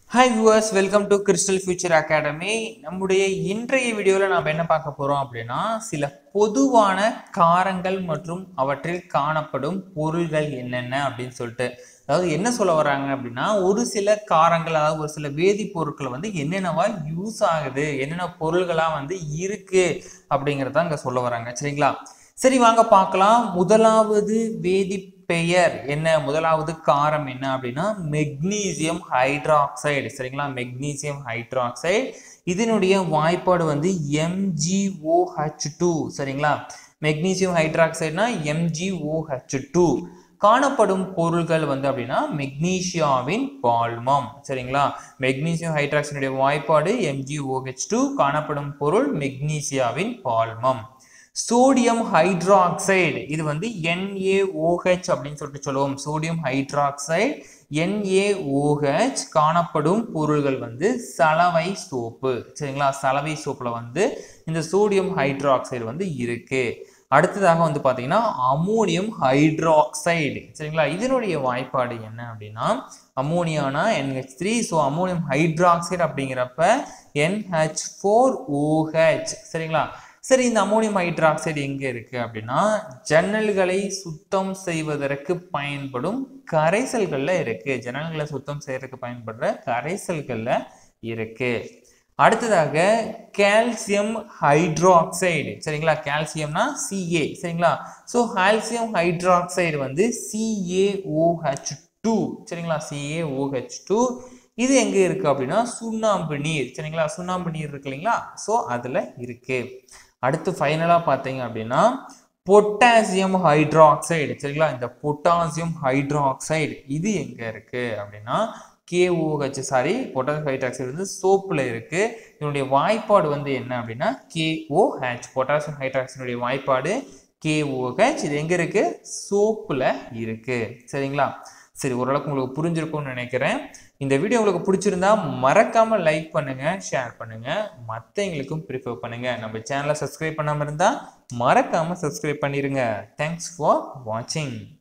hi viewers welcome to crystal future academy நம்முடைய இன்றைய வீடியோவில் நாம் என்ன பார்க்க போகிறோம் அப்படின்னா சில பொதுவான காரங்கள் மற்றும் அவற்றில் காணப்படும் பொருள்கள் என்னென்ன அப்படின்னு சொல்லிட்டு அதாவது என்ன சொல்ல வராங்க அப்படின்னா ஒரு சில காரங்கள் அதாவது ஒரு சில வேதிப்பொருட்கள் வந்து என்னென்னவா யூஸ் ஆகுது என்னென்ன பொருள்களாக வந்து இருக்கு அப்படிங்கிறத அங்கே சொல்ல வராங்க சரிங்களா சரி வாங்க பார்க்கலாம் முதலாவது வேதி பெயர் என்ன முதலாவது காரம் என்ன அப்படின்னா மெக்னீசியம் ஹைட்ராக்சைடு சரிங்களா மெக்னீசியம் ஹைட்ராக்சைடு இதனுடைய வாய்ப்பாடு வந்து எம்ஜிஓஹெச் டூ சரிங்களா மெக்னீசியம் ஹைட்ராக்சைடுனா எம்ஜிஓஹெச் டூ காணப்படும் பொருள்கள் வந்து அப்படின்னா மெக்னீசியாவின் பால்மம் சரிங்களா மெக்னீசியம் ஹைட்ராக்சைடுடைய வாய்ப்பாடு எம்ஜிஓஹெச் டூ காணப்படும் பொருள் மெக்னீசியாவின் பால்மம் சோடியம் ஹைட்ராக்சைடு இது வந்து NaOH அப்படின்னு சொல்லிட்டு சொல்லுவோம் சோடியம் ஹைட்ராக்சைடு NaOH காணப்படும் பொருள்கள் வந்து சலவை சோப்பு சரிங்களா சலவை சோப்புல வந்து இந்த சோடியம் ஹைட்ராக்சைடு வந்து இருக்கு அடுத்ததாக வந்து பார்த்தீங்கன்னா அமோனியம் ஹைட்ராக்சைடு சரிங்களா இதனுடைய வாய்ப்பாடு என்ன அப்படின்னா அமோனியானா NH3 three so ammonium hydroxide அப்படிங்கிறப்ப NH4OH ஃபோர் ஓஹெச் சரிங்களா சரி இந்த அமோனியம் ஹைட்ராக்சைடு எங்கே இருக்கு அப்படின்னா ஜன்னல்களை சுத்தம் செய்வதற்கு பயன்படும் கரைசல்கள்ல இருக்கு ஜன்னல்களை சுத்தம் செய்யறதுக்கு பயன்படுற கரைசல்கள்ல இருக்கு அடுத்ததாக கால்சியம் ஹைட்ராக்சைடு சரிங்களா கால்சியம்னா சிஏ சரிங்களா ஸோ கால்சியம் ஹைட்ராக்சைடு வந்து சிஏஓஹெச் டூ சரிங்களா சிஏஓஹெச் டூ இது எங்க இருக்கு அப்படின்னா சுண்ணாம்பு நீர் சரிங்களா சுண்ணாம்பு நீர் இருக்கு இல்லைங்களா ஸோ அதுல இருக்கு அடுத்து ஃபைனலாக பார்த்தீங்க அப்படின்னா பொட்டாசியம் ஹைட்ராக்சைடு சரிங்களா இந்த பொட்டாசியம் ஹைட்ராக்சைடு இது எங்க இருக்கு அப்படின்னா கேஓஹெச் சாரி பொட்டாசியம் ஹைட்ராக்சைடு வந்து சோப்பில் இருக்கு இதனுடைய வாய்ப்பாடு வந்து என்ன அப்படின்னா கேஓஹெச் பொட்டாசியம் ஹைட்ராக்சைடுடைய வாய்ப்பாடு கேஓஹெச் இது எங்க இருக்கு சோப்புல இருக்கு சரிங்களா சரி ஓரளவுக்கு உங்களுக்கு புரிஞ்சிருக்கும்னு நினைக்கிறேன் இந்த வீடியோ உங்களுக்கு பிடிச்சிருந்தா மறக்காம லைக் பண்ணுங்க ஷேர் பண்ணுங்க மற்றவங்களுக்கும் ப்ரிஃபர் பண்ணுங்க நம்ம சேனலை சப்ஸ்கிரைப் பண்ணாம இருந்தா மறக்காம சப்ஸ்கிரைப் பண்ணிருங்க தேங்க்ஸ் ஃபார் வாட்சிங்